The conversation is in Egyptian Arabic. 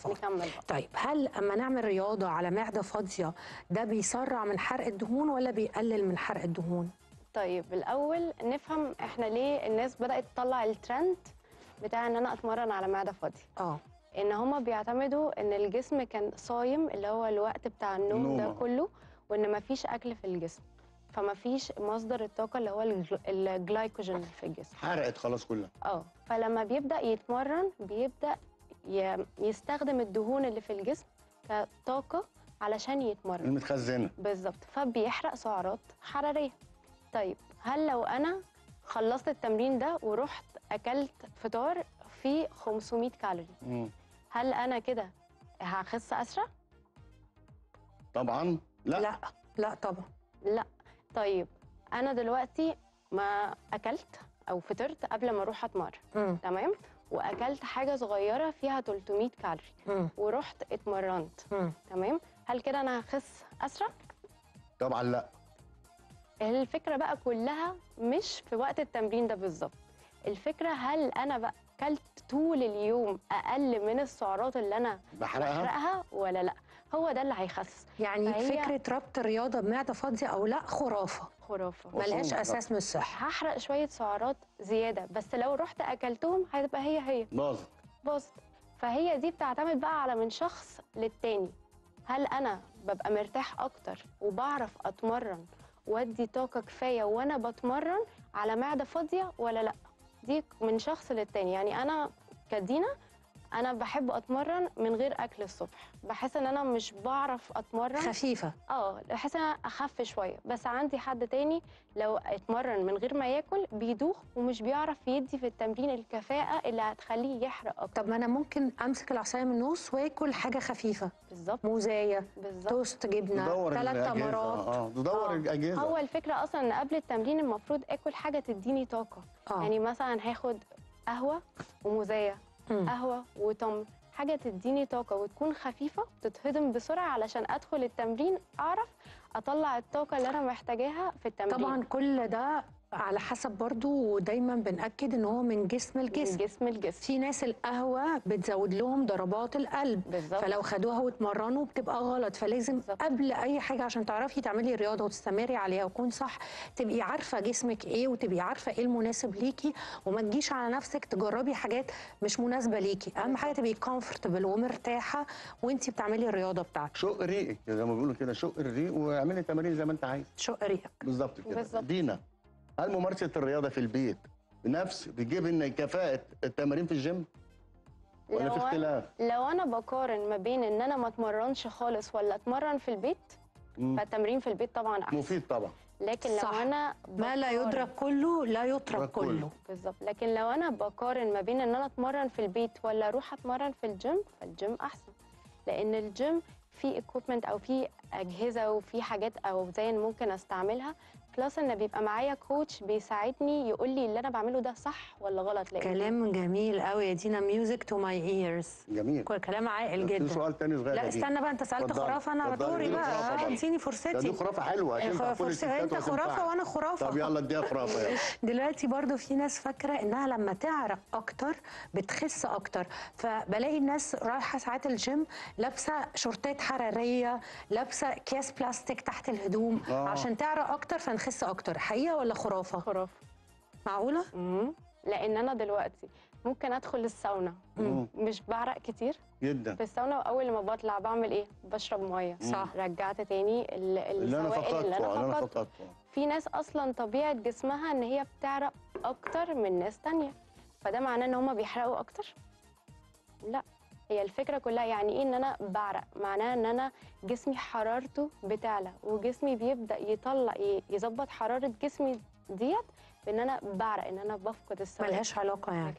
نكمل بقى طيب هل اما نعمل رياضه على معده فاضيه ده بيسرع من حرق الدهون ولا بيقلل من حرق الدهون طيب الاول نفهم احنا ليه الناس بدات تطلع الترند بتاع ان انا اتمرن على معده فاضيه اه ان هما بيعتمدوا ان الجسم كان صايم اللي هو الوقت بتاع النوم ده نوم. كله وان مفيش اكل في الجسم فمفيش مصدر الطاقه اللي هو الجل- الجلايكوجين في الجسم حرقت خلاص كلها اه فلما بيبدا يتمرن بيبدا ي- يستخدم الدهون اللي في الجسم كطاقه علشان يتمرن المتخزنه بالظبط فبيحرق سعرات حراريه طيب هل لو انا خلصت التمرين ده ورحت اكلت فطار فيه 500 كالوري مم. هل انا كده هخس اسرع طبعا لا, لا لا طبعا لا طيب انا دلوقتي ما اكلت او فطرت قبل ما اروح اتمرن مم. تمام واكلت حاجه صغيره فيها 300 كالوري مم. ورحت اتمرنت مم. تمام هل كده انا هخس اسرع طبعا لا الفكره بقى كلها مش في وقت التمرين ده بالظبط الفكره هل انا بقى اكلت طول اليوم اقل من السعرات اللي انا بحرقها بحرقها ولا لا هو ده اللي هيخسس يعني فهي- فكره ربط الرياضه بمعده فاضيه او لا خرافه خرافه أصلاً ملهاش لا. اساس من الصحه هحرق شويه سعرات زياده بس لو رحت اكلتهم هتبقى هي هي باظت باظت فهي دي بتعتمد بقى على من شخص للتاني هل انا ببقى مرتاح اكتر وبعرف اتمرن وادي طاقه كفايه وانا بتمرن على معده فاضيه ولا لا دي من شخص للتاني يعني انا كدينا انا بحب اتمرن من غير اكل الصبح بحس ان انا مش بعرف اتمرن خفيفه اه بحس ان انا اخف شويه بس عندي حد تاني لو اتمرن من غير ما ياكل بيدوخ ومش بيعرف يدي في التمرين الكفاءه اللي هتخليه يحرق اكتر طب ما انا ممكن امسك العصايه من النص واكل حاجه خفيفه بالظبط موزايه بالظبط توست جبنه تدور ثلاث الأجهزة. تمرات اه تدور آه. الاجهزه هو الفكره اصلا ان قبل التمرين المفروض اكل حاجه تديني طاقه اه يعني مثلا هاخد قهوه وموزايه مم. قهوه وتمر حاجه تديني طاقه وتكون خفيفه تتهضم بسرعه علشان ادخل التمرين اعرف اطلع الطاقه اللي انا محتاجاها في التمرين طبعا كل ده على حسب برضو ودايما بنأكد ان هو من جسم من الجسم جسم الجسم في ناس القهوة بتزود لهم ضربات القلب بالظبط فلو خدوها واتمرنوا بتبقى غلط فلازم بالظبط. قبل اي حاجه عشان تعرفي تعملي رياضه وتستمري عليها وتكون صح تبقي عارفه جسمك ايه وتبقي عارفه ايه المناسب ليكي وما تجيش على نفسك تجربي حاجات مش مناسبه ليكي اهم حاجه تبقي كومفورتبل ومرتاحه وانتي بتعملي الرياضه بتاعتك شق ريقك زي ما بيقولوا كده شق الريق واعملي تمارين زي ما انت عايز شق ريقك بالظبط كده بالظبط. دينا هل ممارسه الرياضه في البيت بنفس بتجيب ان كفاءه التمارين في الجيم ولا لو في أنا- اختلاف؟ لو انا بقارن ما بين ان انا ما اتمرنش خالص ولا اتمرن في البيت مم. فالتمرين في البيت طبعا احسن مفيد طبعا لكن صح. لو انا ما لا بقارن- يدرك كله لا يترك كله. كله بالظبط لكن لو انا بقارن ما بين ان انا اتمرن في البيت ولا اروح اتمرن في الجيم فالجيم احسن لان الجيم فيه اكويبمنت او فيه اجهزه وفيه حاجات او زي ممكن استعملها بلس ان بيبقى معايا كوتش بيساعدني يقول لي اللي انا بعمله ده صح ولا غلط لان كلام جميل قوي يا دينا ميوزك تو ماي ايرز جميل كلام عاقل في جدا سؤال تاني صغير لا يا دينا. استنى بقى انت سالت اتفضلي. خرافه انا اتفضلي، بدوري اديني خرافة بقى بقى. اديني ده فرصتي دي خرافه حلوه خ- تنفع كل فرصة- الستات انت وتنفع. خرافه وانا خرافه طب يلا اديها خرافه يلا دلوقتي برضو في ناس فاكره انها لما تعرق اكتر بتخس اكتر فبلاقي الناس رايحه ساعات الجيم لابسه شورتات حراريه لابسه اكياس بلاستيك تحت الهدوم آه. عشان تعرق اكتر فنخس اكتر حقيقه ولا خرافه خرافه معقوله مم. لان انا دلوقتي ممكن ادخل الساونا مم. مش بعرق كتير جدا في الساونا واول ما بطلع بعمل ايه بشرب ميه صح. رجعت تاني ال- اللي انا السوائل اللي فقدته اللي انا انا فقدته فقدته في ناس اصلا طبيعه جسمها ان هي بتعرق اكتر من ناس تانية فده معناه ان هم بيحرقوا اكتر لا هي الفكره كلها يعني ايه ان انا بعرق معناه ان انا جسمي حرارته بتعلى وجسمي بيبدا يطلع ي- يظبط حراره جسمي ديت بان انا بعرق ان انا بفقد السوائل ملهاش علاقه يعني